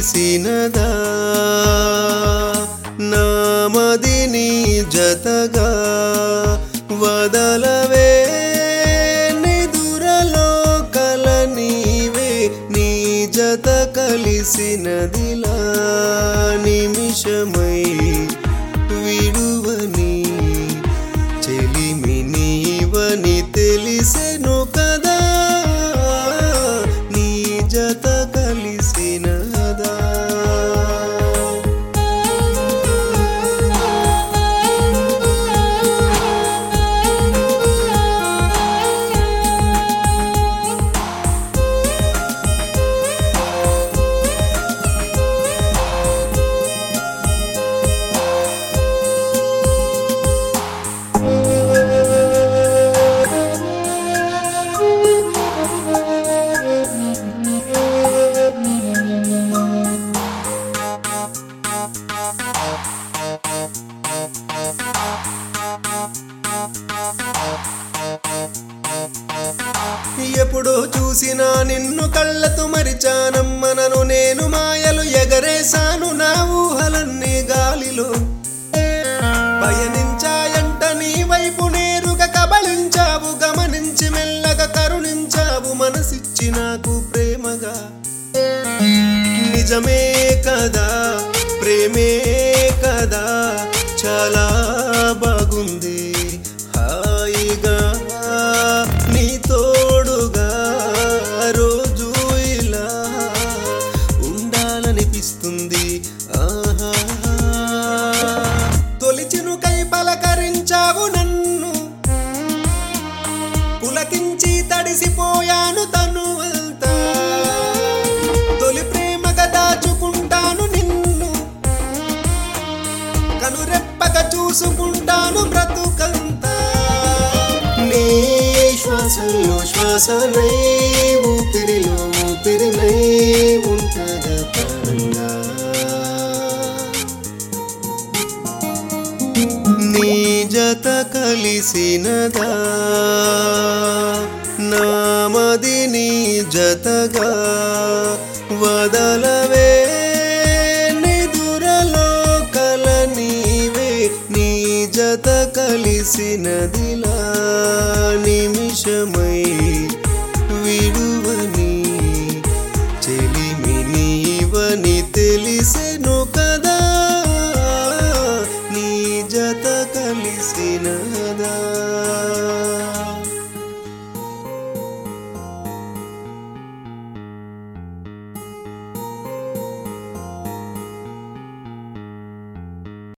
కలిసినదా నామది నీ జతగా వదలవే నిదురలో కల నీవే నీ జత కలిసినదిలా నిమిషమై విడువని చెలిమి నీవని తెలిసెను కదా నీ జత కలిసినదా ఎప్పుడో చూసినా నిన్ను కళ్ళతో మరిచానమ్మనను నేను మాయలు ఎగరేశాను నా ఊహలన్నీ గాలిలో పయనించాయంట నీ వైపు నేరుగా కబళించావు గమనించి మెల్లగా కరుణించావు మనసిచ్చి నాకు ప్రేమగా నిజమే కదా ప్రేమే కదా చాలా బాగుంది హాయిగా నీ తోడుగా రోజు ఇలా ఉండాలనిపిస్తుంది ఆహా తొలిచినుకై పలకరించావు నన్ను పులకించి తడిసిపోయాను తను అంతా తొలి ప్రేమగా దాచుకుంటాను నిన్ను కనురెప్పగా చూసుకుంటాను బ్రతుకంతా నీ శ్వాసలో శ్వాసనై ఊపిరిలో ఊపిరినై ఉంటద ప్రాణంగా నీ జత కలిసినదా నామది నీ జతగా వదలవే నిదురలో కల నీవే నీ జత కలిసినదిలా నిమిషమై విడువని చెలిమి నీవని తెలిసెను కదా నీ జత కలిసినదా